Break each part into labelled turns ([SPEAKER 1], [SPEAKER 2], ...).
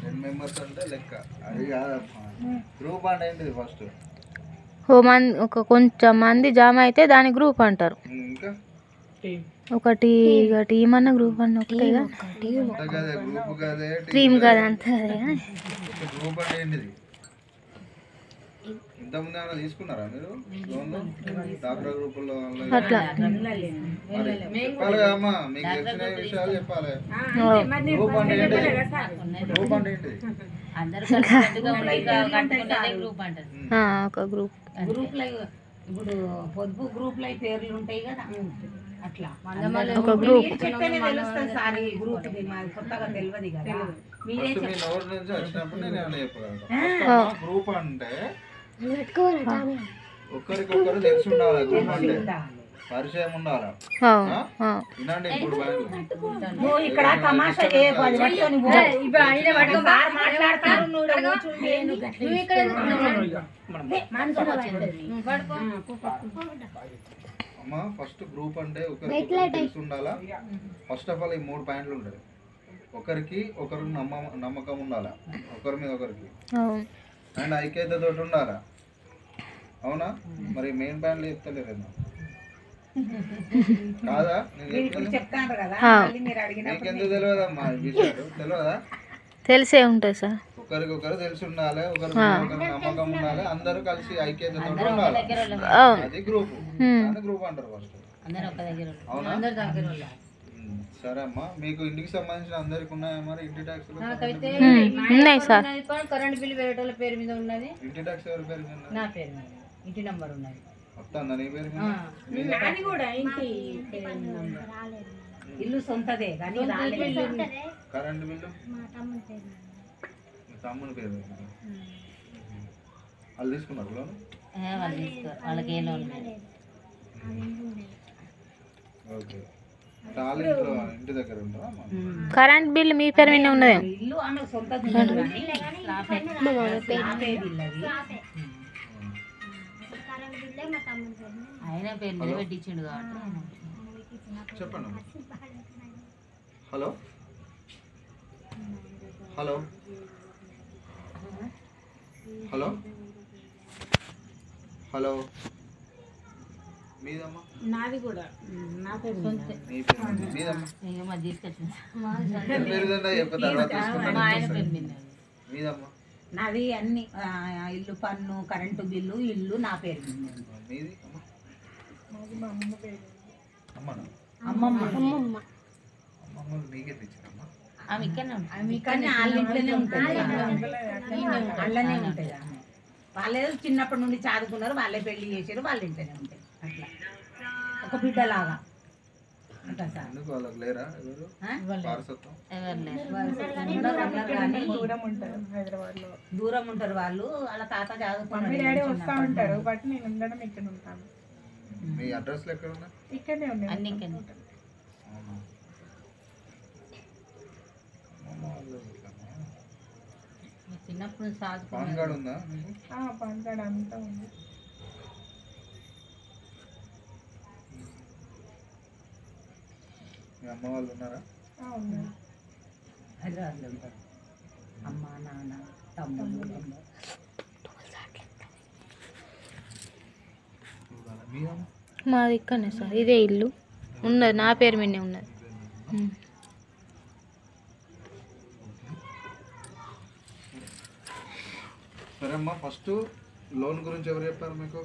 [SPEAKER 1] Ten members అంటే లెక్క అది కాదమ్మా గ్రూప్ అంటే ఏంటిది ఫస్ట్
[SPEAKER 2] ఓ మంది ఒక కొంచెం మంది జామ అయితే దాని గ్రూప్ అంటారు
[SPEAKER 1] ఇంకా
[SPEAKER 2] ఒకటి ఇక టీం అన్న గ్రూప్ అన్న ఒకటేగా
[SPEAKER 1] అంత కదే గ్రూప్ కదే
[SPEAKER 2] టీం కదా అంతే
[SPEAKER 1] గ్రూప్ అంటే ఏంటిది ఇంతకుముందు ఏమైనా తీసుకున్నారా మీరు లోన్లు డాక్టర్ గ్రూపుల్లో
[SPEAKER 2] అట్లా
[SPEAKER 1] మరి చెప్పాలి కదమ్మా మీకు తెలిసిన విషయాలు చెప్పాలి గ్రూప్ అంటే ఏంటిది గ్రూప్ అంటే ఏంటిది
[SPEAKER 2] ఆ, ఒక గ్రూప్
[SPEAKER 3] గ్రూప్లో ఇప్పుడు పొదుపు గ్రూప్లో పేర్లు ఉంటాయి కదా అట్లా
[SPEAKER 2] ఒక గ్రూప్
[SPEAKER 3] మీరు చెప్తేనే తెలుస్తుంది సార్ ఈ గ్రూప్ ఇది మాది కొత్తగా తెలియదు కదా మీరే
[SPEAKER 1] ఫస్ట్ మీ నోటి నుంచి వచ్చినప్పుడు నేను ఏమైనా చెప్పగలను గ్రూప్ అంటే ఒకరికొకరు తెలిసి ఉండాలి గ్రూప్ అంటే
[SPEAKER 3] ఉండాలి.
[SPEAKER 1] పరిచయం ఉండాలా
[SPEAKER 2] అవును ఆ.
[SPEAKER 1] వినండి ఇప్పుడు బ్యాంకు
[SPEAKER 3] నువ్వు ఇక్కడ తమాషా చేయకు అది పట్టుకొని పో. సార్ మాట్లాడతారు నువ్వు ఈడ కూర్చుండి.
[SPEAKER 1] అమ్మ ఫస్ట్ గ్రూప్ అంటే ఒకరికి తెలిసి ఉండాలా ఫస్ట్ ఆఫ్ ఆల్ ఈ మూడు పాయింట్లు ఉంటాయి ఒకరికి ఒకరు నమ్మ నమ్మకం ఉండాలా ఒకరి మీద ఒకరికి
[SPEAKER 2] అవును
[SPEAKER 1] అండ్ ఐక్యతతో ఉండాలా అవునా మరి మెయిన్ పాయింట్లు చెప్తలేరేమో కాదా నేను
[SPEAKER 3] మీరు ఇప్పుడు
[SPEAKER 1] చెప్తాను
[SPEAKER 3] చెప్తాను కదా
[SPEAKER 2] ఆ.
[SPEAKER 3] మళ్ళీ మీరు అడిగినప్పుడు
[SPEAKER 1] నీకెందుకు తెలియదమ్మా ఈ విషయాలు తెలియదా
[SPEAKER 2] తెలిసే ఉంటుంది సార్
[SPEAKER 1] ఒకరికొకరు తెలిసి ఉండాలి ఒకరి మీద ఒకరికి నమ్మకం ఉండాలి అందరూ కలిసి ఐక్యతతో ఉండాలి
[SPEAKER 2] అవును
[SPEAKER 1] అది గ్రూప్
[SPEAKER 2] హ్మ్.
[SPEAKER 1] దాన్ని గ్రూప్ అంటారు ఫస్ట్ అవునా ఉమ్, సరే అమ్మా మీకు ఇంటికి సంబంధించిన అందరికి ఉన్నాయా మరి ఇంటి ట్యాక్స్
[SPEAKER 2] ఉమ్, ఉన్నాయి సార్
[SPEAKER 4] కరెంట్ బిల్ వేరే వాళ్ళ పేరు మీద ఉన్నది
[SPEAKER 1] ఇంటి ట్యాక్స్ ఎవరి పేరు మీద
[SPEAKER 4] నా పేరు మీద ఇంటి నంబర్ ఉన్నది
[SPEAKER 1] వస్తుందా నీ పేరు మీద
[SPEAKER 3] నాది కూడా ఇంటి ఇల్లు సొంతదే కానీ రాలేదు
[SPEAKER 1] కరెంట్ బిల్లు మీ తమ్ముని పేరు మీద వాళ్ళు తీసుకున్నారు లోన్
[SPEAKER 4] వాళ్ళు తీసుకో వాళ్ళకి ఏ లోన్ లేదు
[SPEAKER 1] ఓకే వాళ్ళ ఇంట్లో ఇంటి దగ్గర ఉంటారా అమ్మా?
[SPEAKER 2] కరెంట్ బిల్ మీ పేరు మీద ఉన్నదేమో
[SPEAKER 3] ఇల్లు ఆమె సొంతది ఉంది కానీ స్లాబే ఇల్లు అది
[SPEAKER 4] ఆయన పేరు మీద పెట్టించిండు కాబట్టి
[SPEAKER 1] చెప్పండి అమ్మా. హలో హలో హలో హలో మీదమ్మా
[SPEAKER 3] నాది కూడా నా పేరు మీద.
[SPEAKER 1] మీ పేరు మీద. మీదమ్మా
[SPEAKER 4] ఇక మాది తీసుకొచ్చింది
[SPEAKER 1] మీ పేరు మీద చెప్పిన తర్వాత తీసుకుంటాను.
[SPEAKER 4] మా ఆయన పేరు మీద
[SPEAKER 1] మీదమ్మా
[SPEAKER 3] నాది అన్ని ఆ, ఇల్లు పన్ను కరెంటు బిల్లు ఇల్లు నా పేరు మీద ఉంది.
[SPEAKER 1] మీది అమ్మా అమ్మనా
[SPEAKER 3] అమ్మమ్మ
[SPEAKER 1] అమ్మమ్మ నీకే తెచ్చిందమ్మా
[SPEAKER 4] ఆమె ఇక్కడనే ఉంటుంది
[SPEAKER 3] కానీ వాళ్ళ ఇంట్లోనే ఉంటుంది వాళ్ళనే ఉంటుంది ఆమె వాళ్ళే చిన్నప్పటి నుండి చదువుకున్నారు వాళ్ళే పెళ్లి చేశారు వాళ్ళ ఇంట్లోనే ఉంటాయి అట్లా ఒక బిడ్డలాగా అంట సార్
[SPEAKER 1] ఎందుకు వాళ్ళకి లేరా ఎవరు
[SPEAKER 3] ఆ?
[SPEAKER 1] వారసత్వం
[SPEAKER 4] ఎవరు లేరు
[SPEAKER 3] ఉన్నారు, ఉన్నారు కానీ దూరం ఉంటారు వాళ్ళు వాళ్ళ తాత చదువుకున్నారు
[SPEAKER 5] ఉంటారు బట్ నేను ఉండడం ఇక్కడ ఉంటాను
[SPEAKER 1] మీ అడ్రస్లు ఎక్కడ ఉన్నాయి
[SPEAKER 5] ఇక్కడనే ఉన్నాయి
[SPEAKER 4] అన్ని ఇక్కడనే
[SPEAKER 1] అవునా అమ్మమ్మ వాళ్ళు ఇట్లానా?
[SPEAKER 4] మీ చిన్నప్పుడు నుంచి
[SPEAKER 1] పాన్
[SPEAKER 4] సాదుకున్నారు
[SPEAKER 1] కార్డు ఉందా మీకు
[SPEAKER 5] ఆ, పాన్ కార్డ్ అంతా ఉంది
[SPEAKER 1] మీ అమ్మ వాళ్ళు ఉన్నారా
[SPEAKER 5] ఆ, ఉన్నాయి
[SPEAKER 3] హైదరాబాద్లో ఉంటారు అమ్మ నాన్న తమ్ముడు అందరూ.
[SPEAKER 1] మీ అమ్మ
[SPEAKER 2] మాది ఇక్కడనే సార్ ఇదే ఇల్లు ఉన్నది నా పేరు మీదనే ఉన్నది ఉమ్.
[SPEAKER 1] సరే అమ్మా ఫస్ట్ లోన్ గురించి ఎవరు చెప్పారు మీకు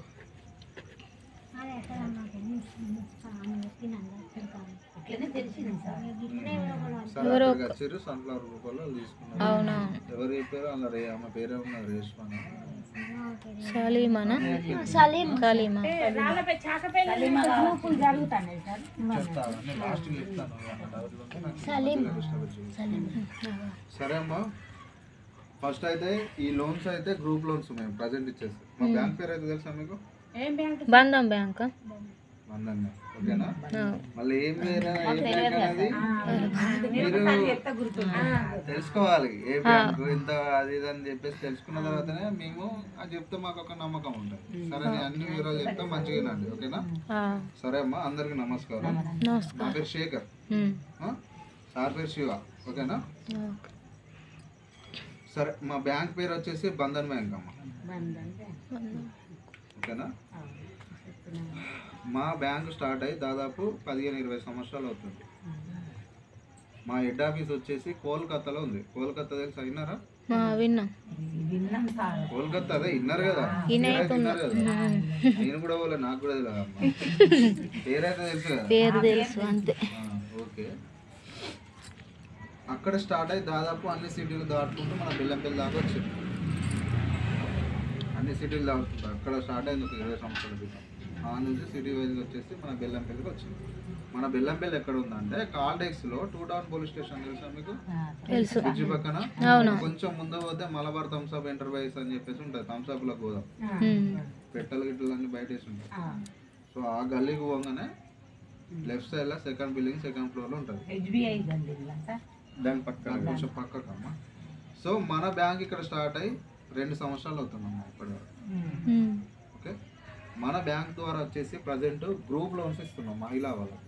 [SPEAKER 3] ఇట్లనే తెలిసింది సార్
[SPEAKER 1] సరే అక్కడికి వచ్చారు సన్ఫ్లవర్ రూపాయలు తీసుకున్నారు
[SPEAKER 2] అవునా
[SPEAKER 1] ఎవరు చెప్పారు అలా రే ఆమె పేరే ఉన్నారు రేష్మని
[SPEAKER 2] సలీమానా సలీమా
[SPEAKER 1] చెప్తా అవన్నీ లాస్ట్ చెప్తాను ఏమన్నా డౌట్లు ఉంటే నాకు మధ్యలో డిస్టర్బ్ చేయకు. సరే అమ్మా ఫస్ట్ అయితే ఈ లోన్స్ అయితే గ్రూప్ లోన్స్ మేము ప్రజెంట్ ఇచ్చేస్తాం మా బ్యాంక్ పేరు అయితే తెలుసా మీకు
[SPEAKER 2] బంధం బ్యాంక్
[SPEAKER 1] వందన్న ఓకేనా మళ్ళీ ఏం పేరు ఏ బ్యాంక్ అనేది మీరు
[SPEAKER 3] చెప్తా గుర్తుంది
[SPEAKER 1] తెలుసుకోవాలి ఏ బ్యాంకు ఇంత అది ఇది అని చెప్పేసి తెలుసుకున్న తర్వాతనే మేము అది చెప్తే మాకు ఒక నమ్మకం ఉంటుంది సరే నేను అన్ని వివరాలు చెప్తా మంచిగా వినండి ఓకేనా సరే అమ్మా అందరికి నమస్కారం
[SPEAKER 2] నమస్కారం
[SPEAKER 1] నా పేరు శేఖర్
[SPEAKER 2] ఉమ్.
[SPEAKER 1] ఆ? సార్ పేరు శివ ఓకేనా
[SPEAKER 2] ఓకే
[SPEAKER 1] సరే మా బ్యాంక్ పేరు వచ్చేసి బంధన్ బ్యాంక్ అమ్మ ఓకేనా మా బ్యాంక్ స్టార్ట్ అయ్యి దాదాపు పదిహేను ఇరవై సంవత్సరాలు అవుతుంది మా హెడ్ ఆఫీస్ వచ్చేసి కోల్కతాలో ఉంది కోల్కతా తెలిసి అయినారా
[SPEAKER 2] ఆ, విన్నాం
[SPEAKER 3] విన్నాం సార్
[SPEAKER 1] కోల్కతా అదే విన్నారు కదా
[SPEAKER 2] వినయ్
[SPEAKER 1] పేరైతే విన్నారు కదా నేను కూడా పోలే నాకు కూడా తెలియదు అమ్మ పేరైతే తెలుసు కదా
[SPEAKER 2] పేరు తెలుసు అంతే
[SPEAKER 1] ఆ, ఓకే అక్కడ స్టార్ట్ అయ్యి దాదాపు అన్ని సిటీలు దాటుకుంటూ మన బెల్లంపల్లి దాకా వచ్చింది అన్ని సిటీలు దాటుకుంటూ అక్కడ స్టార్ట్ అయింది ఒక ఇరవై సంవత్సరాల క్రితం ఆ నుంచి సిటీ వైజ్ వచ్చేసి మన బెల్లంపల్లికి వచ్చింది మన బెల్లంపల్లి ఎక్కడ ఉందంటే కాల్డెక్స్ లో టూ టౌన్ పోలీస్ స్టేషన్ తెలుసా మీకు
[SPEAKER 2] తెలుసు
[SPEAKER 1] బ్రిడ్జి పక్కన
[SPEAKER 2] అవును
[SPEAKER 1] కొంచెం ముందు పోతే మలబార్ థమ్స్అప్ ఎంటర్ప్రైజ్ అని చెప్పేసి ఉంటుంది థమ్స్అప్ లో పోదాం
[SPEAKER 2] ఉమ్.
[SPEAKER 1] పెట్టలు గిట్టలు అన్ని బయట వేసి ఉంటాయి సో ఆ గల్లీకి పోగానే లెఫ్ట్ సైడ్ లో సెకండ్ బిల్డింగ్ సెకండ్ ఫ్లోర్ లో ఉంటుంది
[SPEAKER 3] హెచ్బిఐ గల్లీలా సార్
[SPEAKER 1] దాని పక్కన కొంచెం పక్కకమ్మా సో మన బ్యాంక్ ఇక్కడ స్టార్ట్ అయ్యి రెండు సంవత్సరాలు అవుతుందమ్మా ఇప్పటి వరకు
[SPEAKER 2] ఉమ్.
[SPEAKER 1] ఓకే మన బ్యాంక్ ద్వారా వచ్చేసి ప్రజెంట్ గ్రూప్ లోన్స్ ఇస్తున్నాం మహిళా వాళ్ళకి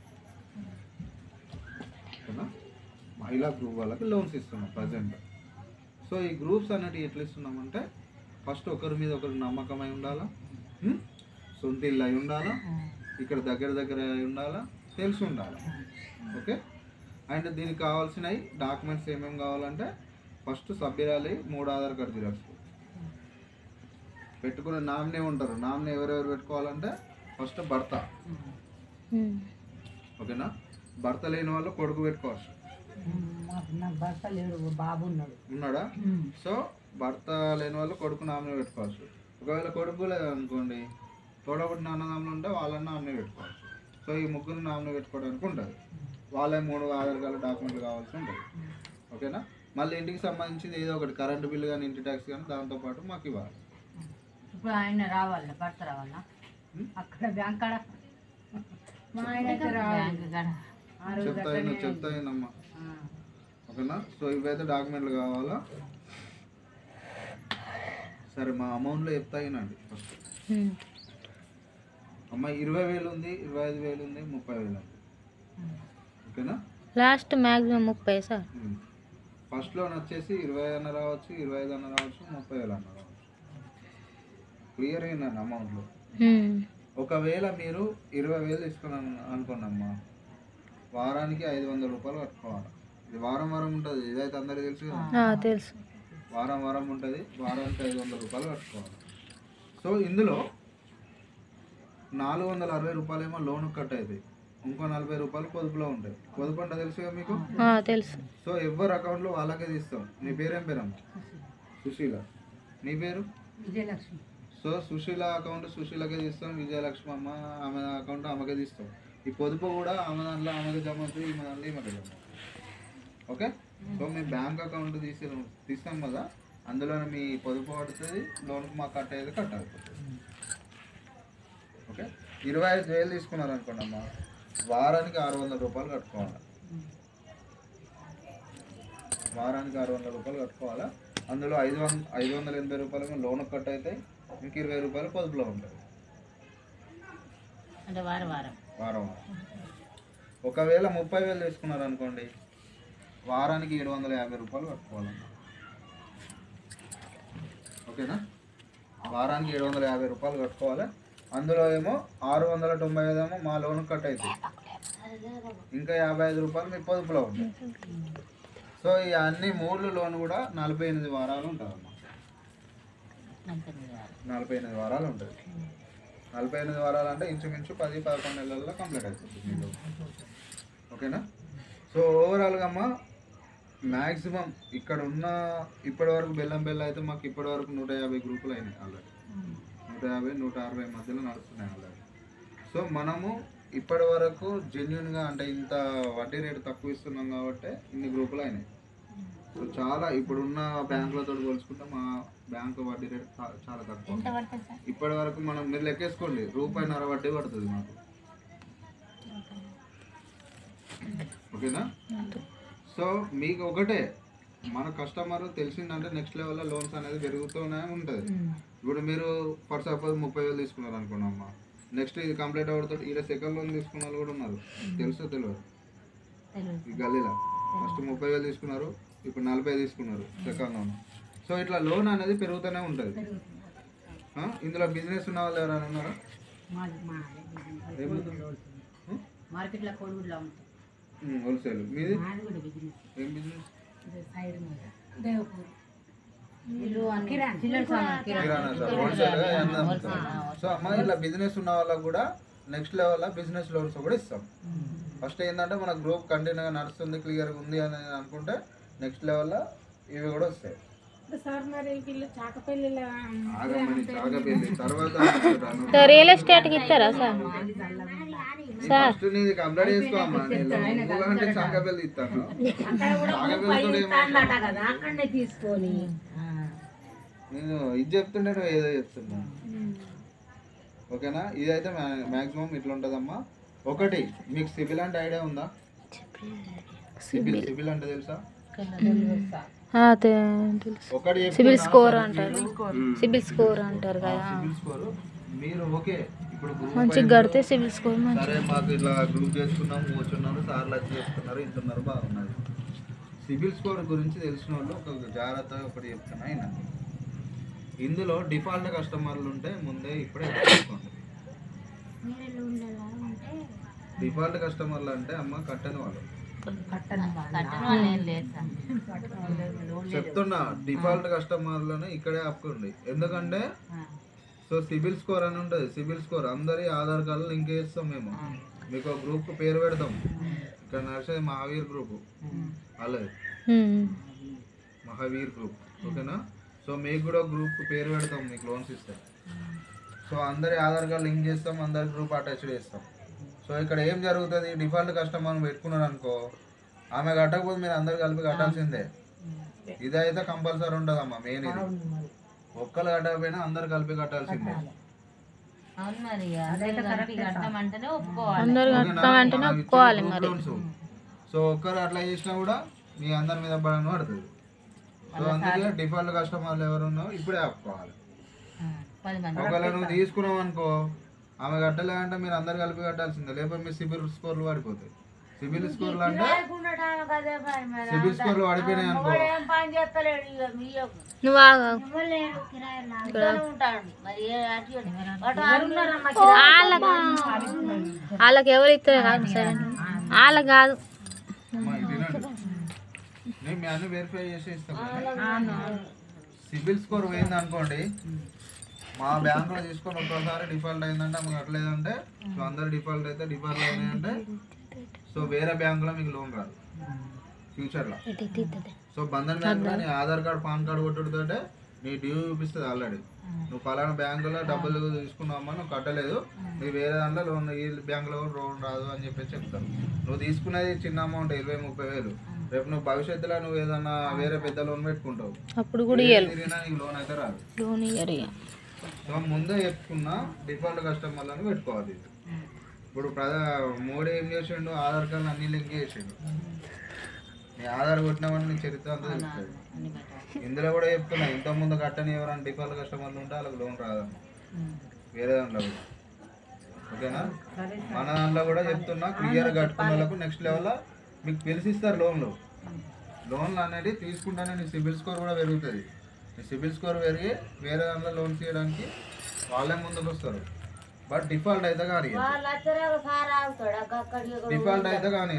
[SPEAKER 1] ఓకేనా మహిళా గ్రూప్ వాళ్ళకి లోన్స్ ఇస్తున్నాం ప్రజెంట్ సో ఈ గ్రూప్స్ అనేటివి ఎట్లా ఇస్తున్నామంటే ఫస్ట్ ఒకరి మీద ఒకరికి నమ్మకమై ఉండాలా ఉం? సొంత ఇల్లు అయి ఉండాలా ఇక్కడ దగ్గర దగ్గర అయి ఉండాలా తెలిసి ఉండాలి ఓకే అండ్ దీనికి కావాల్సినవి డాక్యుమెంట్స్ ఏమేమి కావాలంటే ఫస్ట్ సభ్యురాలి మూడు ఆధార్ కార్డు జిరాక్స్ పెట్టుకునే నామినే ఉంటారు నామినే ఎవరెవరు పెట్టుకోవాలంటే ఫస్ట్ భర్త
[SPEAKER 2] ఉమ్.
[SPEAKER 1] ఓకేనా భర్త లేని వాళ్ళు కొడుకు పెట్టుకోవచ్చు
[SPEAKER 3] మాకు నా భర్త లేడు ఓ బాబు ఉన్నాడు
[SPEAKER 1] ఉన్నాడా సో భర్త లేని వాళ్ళు కొడుకు నామినే పెట్టుకోవచ్చు ఒకవేళ కొడుకు లేదనుకోండి తోడబుట్టిన అన్నదమ్ములు ఉంటే వాళ్ళని నామినే పెట్టుకోవచ్చు సో ఈ ముగ్గురు నామినే పెట్టుకోవడానికి ఉంటుంది వాళ్ళే మూడు ఆధార్ కార్డు డాక్యుమెంట్లు కావాల్సి ఉంటుంది ఓకేనా మళ్ళీ ఇంటికి సంబంధించింది ఏదో ఒకటి కరెంటు బిల్లు కానీ ఇంటి ట్యాక్స్ కానీ దాంతోపాటు మాకు ఇవ్వాలి
[SPEAKER 4] ఇప్పుడు ఆయన రావాలా భర్త రావాలా
[SPEAKER 3] అక్కడ బ్యాంక్ కాడ
[SPEAKER 5] మా ఆయన అయితే రావాలి
[SPEAKER 4] బ్యాంక్ కాడ
[SPEAKER 5] ఆ రోజు
[SPEAKER 1] చెప్తా అయినా చెప్తా అయినమ్మా ఓకేనా సో ఇవైతే డాక్యుమెంట్లు కావాలా సరే మా అమౌంట్లో చెప్తా అయినండి ఫస్ట్
[SPEAKER 2] ఉమ్.
[SPEAKER 1] అమ్మ ఇరవై వేలు ఉంది ఇరవై ఐదు వేలు ఉంది ముప్పై వేలు ఉంది ఓకేనా
[SPEAKER 2] లాస్ట్ మ్యాక్సిమం ముప్పై సార్
[SPEAKER 1] ఉమ్. ఫస్ట్ లోన్ వచ్చేసి ఇరవై అన్న రావచ్చు ఇరవై ఐదు అన్న రావచ్చు ముప్పై వేలు అన్న రావచ్చు క్లియర్ అయిందండి అమౌంట్లో
[SPEAKER 2] ఉమ్.
[SPEAKER 1] ఒకవేళ మీరు ఇరవై వేలు తీసుకున్నాను అనుకోండమ్మా వారానికి ఐదు వందల రూపాయలు కట్టుకోవాలి ఇది వారం వారం ఉంటుంది ఇదైతే అందరికీ తెలుసు కదా
[SPEAKER 2] ఆ, తెలుసు
[SPEAKER 1] వారం వారం ఉంటుంది వారానికి ఐదు వందల రూపాయలు కట్టుకోవాలి సో ఇందులో నాలుగు వందల అరవై రూపాయలు ఏమో లోన్ కట్ అవుతాయి ఇంకో నలభై రూపాయలు పొదుపులో ఉంటాయి పొదుపు అంటే తెలుసుగా మీకు
[SPEAKER 2] ఆ, తెలుసు
[SPEAKER 1] సో ఎవరి అకౌంట్లో వాళ్ళకే తీస్తాం నీ పేరేం పేరమ్మా సుశీల నీ పేరు
[SPEAKER 3] విజయలక్ష్మి
[SPEAKER 1] సో సుశీల అకౌంట్ సుశీలకే తీస్తాం విజయలక్ష్మి అమ్మ ఆమె అకౌంట్ ఆమెకే తీస్తాం ఈ పొదుపు కూడా ఆమె దాంట్లో ఆమెకి జమ అవుతుంది ఈమె దాంట్లో ఈమెకి జమ అవుతుంది ఓకే సో మీ బ్యాంక్ అకౌంట్ తీసి తీస్తాం కదా అందులోనే మీ పొదుపు పడుతుంది లోన్కి మాకు కట్ అయ్యేది కట్ అయిపోతుంది ఓకే ఇరవై ఐదు వేలు తీసుకున్నారు అనుకోండి అమ్మా వారానికి ఆరు వందల రూపాయలు కట్టుకోవాలి వారానికి ఆరు వందల రూపాయలు కట్టుకోవాలా అందులో ఐదు వంద ఐదు వందల ఎనభై రూపాయలు లోన్ కట్ అయితే ఇంక ఇరవై రూపాయలు పొదుపులో ఉంటుంది
[SPEAKER 4] అంటే వారం వారం
[SPEAKER 1] వారం వారం ఒకవేళ ముప్పై వేలు తీసుకున్నారు అనుకోండి వారానికి ఏడు వందల యాభై రూపాయలు కట్టుకోవాలమ్మా ఓకేనా వారానికి ఏడు వందల యాభై రూపాయలు కట్టుకోవాలి అందులో ఏమో ఆరు వందల తొంభై ఐదు ఏమో మా లోన్ కట్ అవుతుంది ఇంకా యాభై ఐదు రూపాయలు మీ పొదుపులో ఉంటాయి సో ఈ అన్ని మూడు లోన్ కూడా నలభై ఎనిమిది వారాలు ఉంటుందమ్మా
[SPEAKER 4] నలభై వారం
[SPEAKER 1] నలభై ఎనిమిది వారాలు ఉంటుంది నలభై ఎనిమిది వారాలు అంటే ఇంచుమించు పది పదకొండు నెలల్లో కంప్లీట్ అయిపోతుంది మీకు ఓకేనా సో ఓవరాల్గా అమ్మ మ్యాక్సిమం ఇక్కడ ఉన్న ఇప్పటి వరకు బెల్లం బెల్ల అయితే మాకు ఇప్పటి వరకు నూట యాభై గ్రూపులు అయినాయి ఆల్రెడీ నూట యాభై నూట అరవై మధ్యలో నడుస్తున్నాయి ఆల్రెడీ సో మనము ఇప్పటి వరకు జెన్యున్గా అంటే ఇంత వడ్డీ రేటు తక్కువ ఇస్తున్నాం కాబట్టి ఇన్ని గ్రూపులు అయినాయి సో చాలా ఇప్పుడున్న బ్యాంకులతో పోల్చుకుంటే మా బ్యాంకు వడ్డీ రేటు చా- చాలా తక్కువ
[SPEAKER 4] ఎంత పడుతుంది సార్
[SPEAKER 1] ఇప్పటి వరకు మనం మీరు లెక్కేసుకోండి రూపాయిన్నర వడ్డీ పడుతుంది మాకు ఓకేనా సో మీకు ఒకటే మన కస్టమర్ తెలిసిందంటే నెక్స్ట్ లెవెల్లో లోన్స్ అనేది పెరుగుతూనే ఉంటుంది ఇప్పుడు మీరు ఫర్ సపోజ్ ముప్పై వేలు తీసుకున్నారు అనుకోండి అమ్మ నెక్స్ట్ ఇది కంప్లీట్ అవుతుంది ఈడ సెకండ్ లోన్ తీసుకున్న వాళ్ళు కూడా ఉన్నారు తెలుసో తెలియదు
[SPEAKER 4] తెలియదు
[SPEAKER 1] ఈ గల్లీలో ఫస్ట్ ముప్పై వేలు తీసుకున్నారు ఇప్పుడు నలభై తీసుకున్నారు సెకండ్ లోన్ సో ఇట్లా లోన్ అనేది పెరుగుతూనే ఉంటుంది ఆ? ఇందులో బిజినెస్ ఉన్న వాళ్ళు ఎవరైనా ఉన్నారా ఏం business? ఉం?
[SPEAKER 3] మార్కెట్లో కోడిగుడ్లో ఉంటాయి
[SPEAKER 1] ఉం, హోల్సేల్ మీది
[SPEAKER 3] మాది కూడా బిజినెస్
[SPEAKER 1] ఏం బిజినెస్
[SPEAKER 3] సైడ్ మీద దేవపూర్ ఇల్లు అన్ని చిల్లర సామాన్
[SPEAKER 1] కిరాణా షాప్ హోల్సేల్ గా అన్నీ అమ్ముతారు. సో అమ్మ ఇట్లా బిజినెస్ ఉన్న వాళ్ళకి కూడా నెక్స్ట్ లెవెల్ బిజినెస్ లోన్స్ కూడా ఇస్తాం ఫస్ట్ ఏంటంటే మన గ్రూప్ కంటిన్యూగా నడుస్తుంది క్లియర్గా ఉంది అని అనుకుంటే నెక్స్ట్ లెవెల్లో ఇవి కూడా వస్తాయి
[SPEAKER 5] సార్ మరి వీళ్ళు చాకపల్లిలో
[SPEAKER 1] ఆగమని ఆగబెల్లి తర్వాత
[SPEAKER 2] సో రియల్ ఎస్టేట్కి ఇస్తారా సార్
[SPEAKER 1] ఫస్ట్ నీది కంప్లీట్ చేసుకో అమ్మా నేను నువ్వు అంటే చాకబెల్లి ఇస్తాను చాకబెల్లితో
[SPEAKER 3] ఇస్తాడట కదా అక్కడనే తీసుకొని ఆ.
[SPEAKER 1] నేను ఇది చెప్తుంటే నువ్వు ఏదో చెప్తున్నా ఓకేనా ఇదైతే మ్యాక్సిమం ఇట్లా ఉంటుందమ్మా ఒకటి మీకు సిబిల్ అంటే ఐడియా ఉందా సిబిల్ సిబిల్ అంటే తెలుసా
[SPEAKER 2] ఆ, తె- తెలుసు
[SPEAKER 1] ఒకటి
[SPEAKER 2] సిబిల్ స్కోర్ అంటారు సిబిల్ స్కోర్ అంటారు కదా
[SPEAKER 1] సిబిల్ స్కోర్ మీరు ఓకే ఇప్పుడు group
[SPEAKER 2] మంచిగా
[SPEAKER 1] అయింది.
[SPEAKER 2] కడితే సిబిల్ స్కోర్ మంచి
[SPEAKER 1] సరే మాకు ఇట్లా గ్రూప్ చేసుకున్నాం కూర్చున్నారు సార్లు వచ్చి చెప్తున్నారు ఇంటున్నారు బాగున్నది సిబిల్ స్కోర్ గురించి తెలిసిన వాళ్ళు ఒక జాగ్రత్తగా ఒకటి చెప్తున్నా వినండి. ఇందులో డిఫాల్ట్ కస్టమర్లు ఉంటే ముందే ఇప్పుడే తెలుసుకోండి డిఫాల్ట్ కస్టమర్లు అంటే అమ్మ కట్టని వాళ్ళు
[SPEAKER 3] కట్టని వాళ్ళ.
[SPEAKER 4] కట్టడం వల్ల ఏం లేదు సార్
[SPEAKER 1] చెప్తున్నా డిఫాల్ట్ కస్టమర్లను ఇక్కడే ఆపుకోండి ఎందుకంటే సో సిబిల్ స్కోర్ అని ఉంటుంది సిబిల్ స్కోర్ అందరి ఆధార్ కార్డు లింక్ చేస్తాం మేము మీకు ఒక గ్రూప్ పేరు పెడతాం ఇక్కడ నడిచేది మహావీర్ గ్రూప్ అలాగే
[SPEAKER 2] ఉమ్.
[SPEAKER 1] మహావీర్ గ్రూప్ ఓకేనా సో మీకు కూడా గ్రూప్ పేరు పెడతాం మీకు లోన్స్ ఇస్తాం సో అందరి ఆధార్ కార్డు లింక్ చేస్తాం అందరి గ్రూప్ అటాచ్ చేస్తాం సో ఇక్కడ ఏం జరుగుతుంది డిఫాల్ట్ కస్టమర్ పెట్టుకున్నారు అనుకో ఆమె కట్టకపోతే మీరు అందరు కలిపి కట్టాల్సిందే ఇదైతే కంపల్సరీ ఉంటుందమ్మా మెయిన్ ఇది ఒక్కరు కట్టకపోయినా అందరు కలిపి కట్టాల్సిందే
[SPEAKER 4] అవును మరి అందరూ కలిపి కట్టమంటేనే ఒప్పుకోవాలి
[SPEAKER 2] అందరు కట్టమంటేనే ఒప్పుకోవాలి మరి
[SPEAKER 1] సో ఒక్కరు అట్లా చేసినా కూడా మీ అందరి మీద పడని పడుతుంది సో అందుకే డిఫాల్ట్ కస్టమర్లు ఎవరు ఉన్నారో ఇప్పుడే ఆపుకోవాలి
[SPEAKER 4] ఆ, పది మంది
[SPEAKER 1] ఒకవేళ నువ్వు తీసుకున్నావు అనుకో ఆమె కట్టలేదంటే మీరు అందరు కలిపి కట్టాల్సిందే లేకపోతే మీ సిబిల్ స్కోర్లు పడిపోతాయి సిబిల్ స్కోర్లు అంటే సిబిల్ స్కోర్లు పడిపోయినాయి అనుకో
[SPEAKER 2] నువ్వు ఆగు. వాళ్ళకి వాళ్ళకి ఎవరు ఇస్తారు కాదు సరే వాళ్ళకి కాదు
[SPEAKER 1] అమ్మా, ఇది వినండి. నేను మీ అన్ని వెరిఫై చేసి ఇస్తాను సిబిల్ స్కోర్ పోయింది అనుకోండి మా బ్యాంకులో తీసుకొని ఒక్కసారి డిఫాల్ట్ అయిందంటే మాకు కట్టలేదంటే సో అందరు డిఫాల్ట్ అయితే డిఫాల్ట్ అయినాయంటే సో వేరే బ్యాంకులో మీకు లోన్ రాదు ఫ్యూచర్లో సో బంధన్ బ్యాంకులో నీ ఆధార్ కార్డ్ పాన్ కార్డ్ కొట్టుడుతోటే నీ డ్యూ చూపిస్తుంది ఆల్రెడీ నువ్వు పలానా బ్యాంకులో డబ్బులు తీసుకున్నావమ్మా నువ్వు కట్టలేదు నీ వేరే దాంట్లో లోన్ ఈ బ్యాంకులో కూడా లోన్ రాదు అని చెప్పేసి చెప్తారు నువ్వు తీసుకునేది చిన్న అమౌంట్ ఇరవై ముప్పై వేలు రేపు నువ్వు భవిష్యత్తులో నువ్వు ఏదన్నా వేరే పెద్ద లోన్ పెట్టుకుంటావు
[SPEAKER 2] అప్పుడు కూడా
[SPEAKER 1] ఏది
[SPEAKER 2] ఇవ్వాలి
[SPEAKER 1] తిరిగినా నీకు లోన్ అయితే రాదు
[SPEAKER 2] లోన్ ఇయ్యరు ఇక
[SPEAKER 1] సో ముందే చెప్పుకున్న డిఫాల్ట్ కస్టమర్లను పెట్టుకోవాలి ఇప్పుడు ప్రధా మోడీ ఏం చేసిండు ఆధార్ కార్డు అన్ని లింక్ చేసిండు నీ ఆధార్ కొట్టినామని నీ చరిత్ర అంతా తెలుస్తుంది
[SPEAKER 4] అన్ని పెట్టాలి
[SPEAKER 1] ఇందులో కూడా చెప్తున్నా ఇంత ముందు కట్టని ఎవరైనా డిఫాల్ట్ కస్టమర్లు ఉంటే వాళ్ళకి లోన్ రాదమ్మా వేరే దాంట్లో కూడా ఓకేనా మన దాంట్లో కూడా చెప్తున్నా క్లియర్ కట్టుకున్న వాళ్ళకు నెక్స్ట్ లెవెల్లో మీకు పిలిచిస్తారు లోన్లు లోన్లు అనేది తీసుకుంటానే నీ సిబిల్ స్కోర్ కూడా పెరుగుతుంది నీ సిబిల్ స్కోర్ పెరిగి వేరే దాంట్లో లోన్స్ ఇవ్వడానికి వాళ్ళే ముందుకు వస్తారు బట్ డిఫాల్ట్ అయితే కానీ డిఫాల్ట్ అయితే కానీ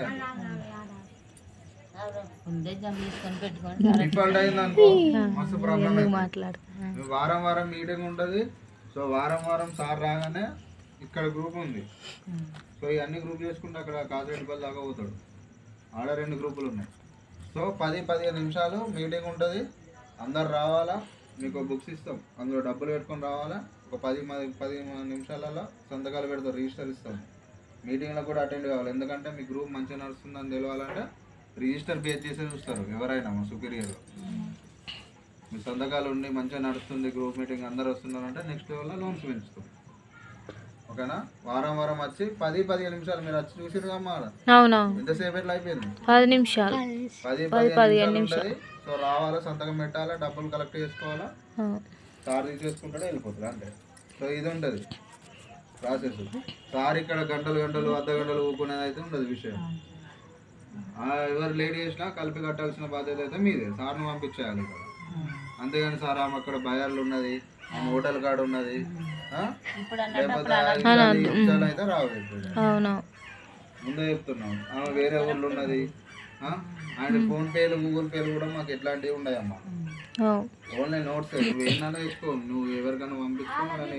[SPEAKER 4] ముందే జమ తీసుకొని పెట్టుకోండి
[SPEAKER 1] డిఫాల్ట్ అయింది అనుకో మస్తు ప్రాబ్లం
[SPEAKER 2] మాట్లాడు
[SPEAKER 1] నువ్వు వారం వారం మీటింగ్ ఉంటుంది సో వారం వారం సార్ రాగానే ఇక్కడ గ్రూప్ ఉంది సో ఈ అన్ని గ్రూప్ చేసుకుంటే అక్కడ కాసిరెడ్డిపల్లి దాకా పోతాడు ఆడ రెండు గ్రూపులు ఉన్నాయి సో పది పదిహేను నిమిషాలు మీటింగ్ ఉంటుంది అందరు రావాలా మీకు బుక్స్ ఇస్తాం అందులో డబ్బులు పెట్టుకొని రావాలా ఒక పది పది పది నిమిషాలలో సంతకాలు పెడతారు రిజిస్టర్ ఇస్తాం మీటింగ్లో కూడా అటెండ్ కావాలి ఎందుకంటే మీ గ్రూప్ మంచిగా నడుస్తుందని తెలియాలంటే రిజిస్టర్ బేస్ చేసే చూస్తారు ఎవరైనా మా సుపీరియర్లో మీ సంతకాలు ఉండి మంచిగా నడుస్తుంది గ్రూప్ మీటింగ్ అందరు వస్తున్నారంటే నెక్స్ట్ లెవెల్లో లోన్స్ పెంచుతాం ఓకేనా వారం వారం వచ్చి పది పదిహేను నిమిషాలు మీరు వచ్చి చూసిరు అమ్మా
[SPEAKER 2] అవునవును
[SPEAKER 1] ఎంతసేపు ఎట్లా అయిపోయింది
[SPEAKER 2] పది నిమిషాలు
[SPEAKER 1] పది
[SPEAKER 2] పది
[SPEAKER 1] పదిహేను నిమిషాలు ఉంటుంది సో రావాలా సంతకం పెట్టాలా డబ్బులు కలెక్ట్ చేసుకోవాలా
[SPEAKER 2] ఆ.
[SPEAKER 1] సార్ తీసేసుకుంటాడే వెళ్ళిపోతుంది అంటే సో ఇది ఉంటుంది ప్రాసెస్ సార్ ఇక్కడ గంటలు గంటలు అర్ధ గంటలు ఊకునేది అయితే ఉండదు విషయం ఆ, ఎవరు లేట్ చేసినా కలిపి కట్టాల్సిన బాధ్యత అయితే మీదే సార్ను పంపించేయాలి ఇక్కడ అంతేగాని సార్ ఆమె అక్కడ బయార్లు ఉన్నది ఆమె హోటల్ కాడ ఉన్నది ఆ?
[SPEAKER 4] ఇప్పుడు
[SPEAKER 1] లేకపోతే
[SPEAKER 4] అన్నప్పుడు
[SPEAKER 1] ఇట్లాంటి విషయాలు అయితే రావు ఇప్పుడు
[SPEAKER 2] అవును
[SPEAKER 1] ముందే చెప్తున్నాం ఆమె వేరే ఊళ్ళో ఉన్నది ఆ? అండ్ ఫోన్ పేలు గూగుల్ పేలు కూడా మాకు ఎట్లాంటివి ఉండయమ్మా
[SPEAKER 2] అవు.
[SPEAKER 1] ఓన్లీ నోట్స్ నువ్వు ఏంటన్నా తెచ్చుకో నువ్వు ఎవరికైనా పంపించుకో అని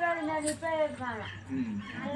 [SPEAKER 1] ఉమ్.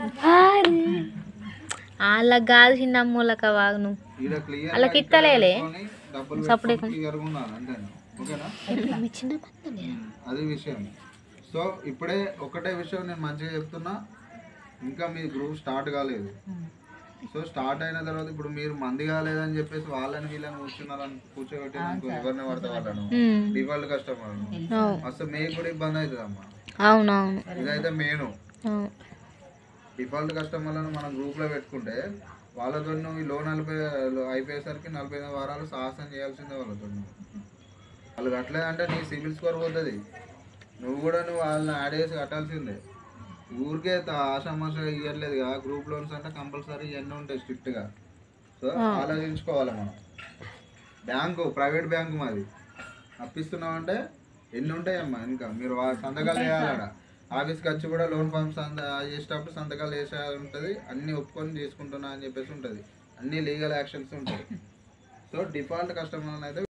[SPEAKER 2] వాళ్ళకి కాదు చిన్న అమ్మూలక వాగు నువ్వు
[SPEAKER 1] ఈడ క్లియర్
[SPEAKER 2] వాళ్ళకి ఇత్తలేలే.
[SPEAKER 1] డబ్బులు
[SPEAKER 2] సపరేట్
[SPEAKER 1] పెట్టుకొని క్లియర్గా ఉండాలి అంతేనా ఓకేనా ఉమ్, అది విషయం సో ఇప్పుడే ఒకటే విషయం నేను మంచిగా చెప్తున్నా ఇంకా మీ గ్రూప్ స్టార్ట్ కాలేదు సో స్టార్ట్ అయిన తర్వాత ఇప్పుడు మీరు మంది కాలేదని చెప్పేసి వాళ్ళని వీళ్ళని కూర్చున్నారని కూర్చోబెట్టి ఎవరిని పడితే వాళ్ళను
[SPEAKER 2] ఉమ్.
[SPEAKER 1] డిఫాల్ట్ కస్టమర్
[SPEAKER 2] అవు.
[SPEAKER 1] అసలు మీకు కూడా ఇబ్బంది అవుతుంది అమ్మా
[SPEAKER 2] అవునవును
[SPEAKER 1] ఇదైతే మెయిన్
[SPEAKER 2] అవును
[SPEAKER 1] డిఫాల్ట్ కస్టమర్లను మనం గ్రూప్లో పెట్టుకుంటే వాళ్ళతో నువ్వు ఈ లోన్ నలభై అయిపోయేసరికి నలభై ఐదు వారాలు సాహసం చేయాల్సిందే వాళ్ళతో నువ్వు. వాళ్ళు కట్టలేదంటే నీ సిబిల్ స్కోర్ పోతుంది నువ్వు కూడా నువ్వు వాళ్ళని యాడ్ చేసి కట్టాల్సిందే ఊరికే త- ఆషామాష ఇవ్వట్లేదు కదా గ్రూప్ లోన్స్ అంటే కంపల్సరీ ఇవన్నీ ఉంటాయి స్ట్రిక్ట్గా సో ఆలోచించుకోవాలి మనం బ్యాంకు ప్రైవేట్ బ్యాంకు మాది అప్పిస్తున్నామంటే ఎన్ని ఉంటాయమ్మా ఇంకా మీరు వా- సంతకాలు చేయాలడ ఆఫీస్కి వచ్చి కూడా లోన్ ఫామ్స్ చేసేటప్పుడు సంతకాలు చేసే ఉంటుంది అన్నీ ఒప్పుకొని చేసుకుంటున్నా అని చెప్పేసి ఉంటుంది అన్ని లీగల్ యాక్షన్స్ ఉంటాయి సో డిఫాల్ట్ కస్టమర్ అయితే